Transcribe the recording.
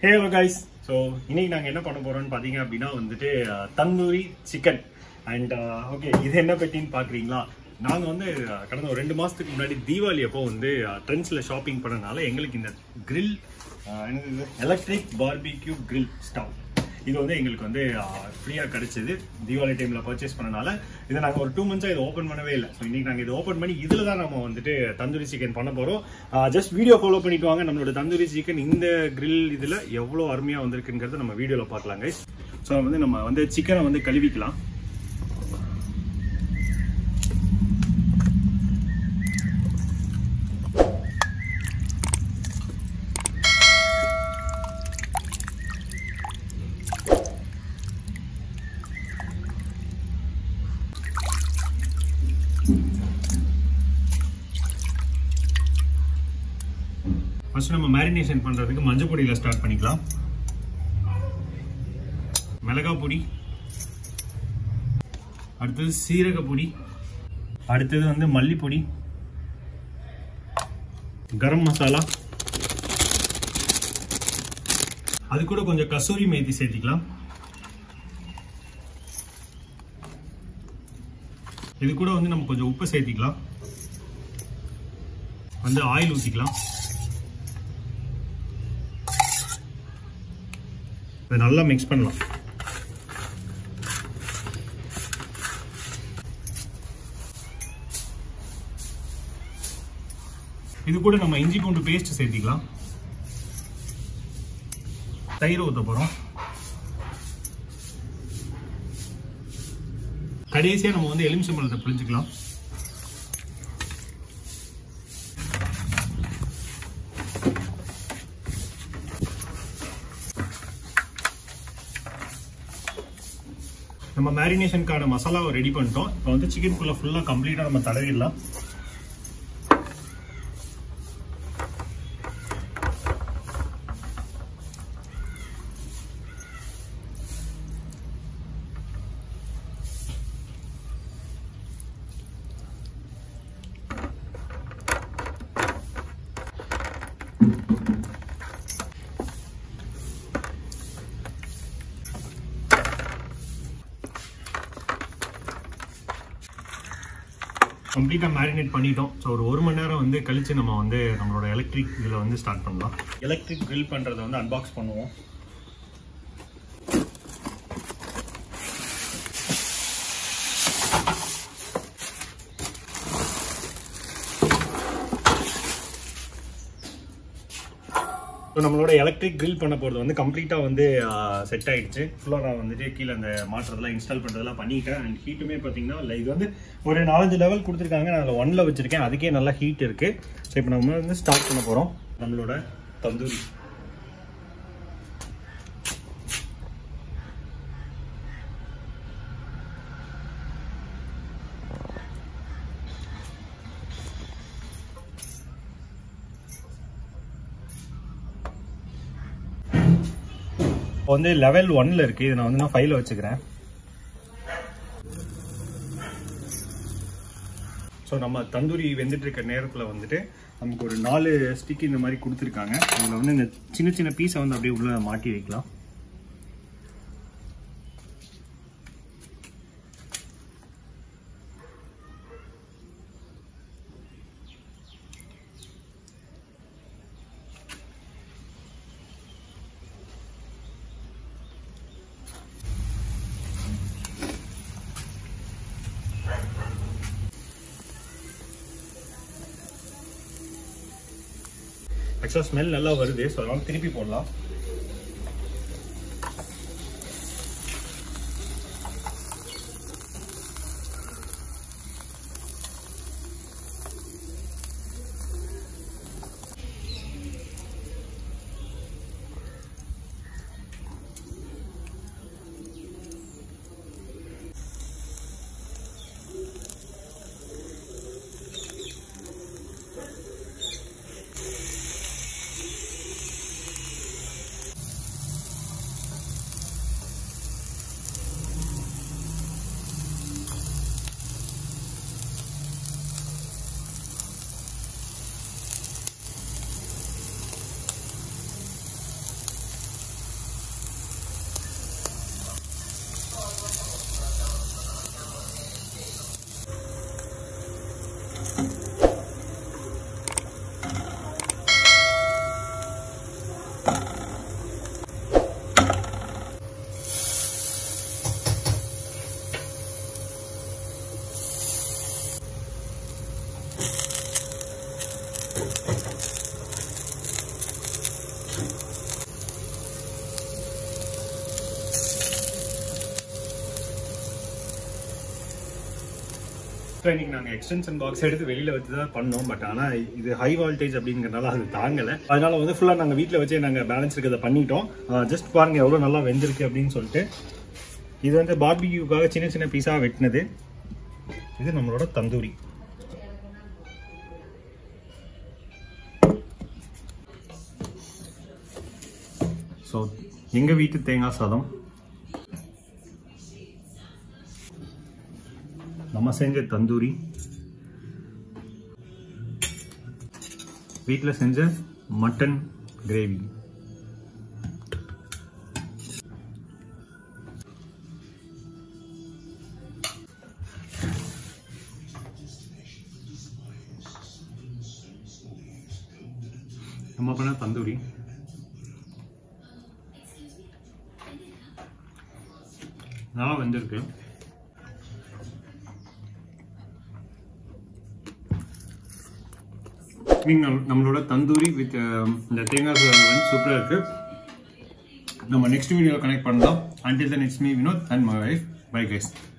hello guys so இன்னைக்கு நாங்கள் என்ன பண்ண போறோம்னு பார்த்தீங்க அப்படின்னா வந்துட்டு அஹ், தந்தூரி சிக்கன் அண்ட் ஓகே இது என்ன பெட்டின்னு பார்க்குறீங்களா நாங்கள் வந்து அஹ், கடந்த ஒரு ரெண்டு மாதத்துக்கு முன்னாடி தீபாவளி அப்போ வந்து ட்ரெண்ட்ஸில் ஷாப்பிங் பண்ணனால எங்களுக்கு இந்த grill அஹ், என்னது எலக்ட்ரிக் பார்பிக்யூ grill ஸ்டவ் இது வந்து எங்களுக்கு வந்து ஃப்ரீயாக கிடைச்சது தீபாவளி டைமில் பர்ச்சேஸ் பண்ணனால இதை நாங்கள் ஒரு டூ மந்த்ஸாக இதை ஓப்பன் பண்ணவே இல்லை ஸோ இன்னைக்கு நாங்கள் இதை ஓப்பன் பண்ணி இதில் தான் நம்ம வந்துட்டு தந்தூரி சிக்கன் பண்ண போகிறோம் ஜஸ்ட் வீடியோ ஃபாலோ பண்ணிட்டு வாங்க நம்மளோட தந்தூரி சிக்கன் இந்த grill இதில் எவ்வளோ அருமையாக வந்திருக்குங்கிறத நம்ம வீடியோவில் பார்க்கலாம் கைஸ் ஸோ வந்து நம்ம வந்து சிக்கனை வந்து கழுவிக்கலாம் ஃபர்ஸ்ட் நம்ம மேரினேஷன் பண்ணுறதுக்கு மஞ்சள் பொடியில் ஸ்டார்ட் பண்ணிக்கலாம் மிளகா பொடி அடுத்தது சீரக பொடி அடுத்தது வந்து மல்லிப்பொடி கரம் மசாலா அது கூட கொஞ்சம் கசூரி மேத்தி சேர்த்திக்கலாம் இது கூட வந்து நம்ம கொஞ்சம் உப்பு சேர்த்திக்கலாம் வந்து ஆயில் ஊற்றிக்கலாம் இதை நல்லா மிக்ஸ் பண்ணலாம் இது கூட நம்ம இஞ்சி பூண்டு பேஸ்ட் சேர்த்திக்கலாம் தயிர் ஊற்ற போகிறோம் கடைசியாக நம்ம வந்து எலுமிச்சம்பழத்தை பிழிஞ்சுக்கலாம் நம்ம மேரினேஷனுக்கான மசாலாவை ரெடி பண்ணிட்டோம் இப்போ வந்து சிக்கன் குள்ள ஃபுல்லாக கம்ப்ளீட்டாக நம்ம தடவிடலாம் கம்ப்ளீட்டாக மேரினேட் பண்ணிட்டோம் ஸோ ஒரு ஒரு மணி நேரம் வந்து கழிச்சு நம்ம வந்து நம்மளோட எலக்ட்ரிக் இதில் வந்து ஸ்டார்ட் பண்ணலாம் எலக்ட்ரிக் grill பண்ணுறதை வந்து அன்பாக்ஸ் பண்ணுவோம் ஸோ நம்மளோட எலக்ட்ரிக் grill பண்ண போகிறது வந்து கம்ப்ளீட்டாக வந்து செட் ஆயிடுச்சு ஃபுல்லாக நான் வந்துட்டு கீழே அந்த மாற்றுறதெல்லாம் இன்ஸ்டால் பண்ணுறதெல்லாம் பண்ணிட்டேன் அண்ட் ஹீட்டுமே பார்த்தீங்கன்னா இல்லை இது வந்து ஒரு நாலஞ்சு லெவல் கொடுத்துருக்காங்க நான் அதில் ஒன்ல வச்சுருக்கேன் அதுக்கே நல்லா ஹீட் இருக்குது ஸோ இப்போ நம்ம வந்து ஸ்டார்ட் பண்ண போகிறோம் நம்மளோட தந்தூரி இப்போ வந்து லெவல் ஒன்ல இருக்கு இதை நான் வந்து நான் ஃபைவ்ல வச்சுக்கிறேன் ஸோ நம்ம தந்தூரி வெந்துட்டு இருக்க நேரத்தில் வந்துட்டு நமக்கு ஒரு நாலு ஸ்டிக் இந்த மாதிரி கொடுத்துருக்காங்க அதில் வந்து இந்த சின்ன சின்ன பீஸை வந்து அப்படியே உள்ள மாட்டி வைக்கலாம் ஆக்சுவலாக ஸ்மெல் நல்லா வருது ஸோ அதனால திருப்பி போடலாம் இன்னைக்கு நாங்கள் எக்ஸ்டென்ஷன் பாக்ஸ் எடுத்து வெளியில் வச்சு தான் பண்ணோம் பட் ஆனால் இது ஹை வால்டேஜ் அப்படிங்கிறனால அது தாங்கலை அதனால வந்து ஃபுல்லாக நாங்கள் வீட்டில் வச்சே நாங்கள் பேலன்ஸ் இருக்கிறத பண்ணிட்டோம் ஜஸ்ட் பாருங்க எவ்வளோ நல்லா வெந்திருக்கு அப்படின்னு சொல்லிட்டு இது வந்து பார்பிக்யூக்காக சின்ன சின்ன பீஸாக வெட்டினது இது நம்மளோட தந்தூரி ஸோ எங்கள் வீட்டு தேங்காய் சாதம் நம்ம செஞ்ச தந்தூரி வீட்டில் செஞ்ச மட்டன் கிரேவி நம்ம பண்ண தந்தூரி நல்லா வந்திருக்கு நீங்கள் நம்மளோட தந்தூரி வித் இந்த தேங்காய் சாதம் வந்து சூப்பராக இருக்கு நம்ம நெக்ஸ்ட் வீடியோ கனெக்ட் பண்ணலாம் until the next me Vinod and my wife bye guys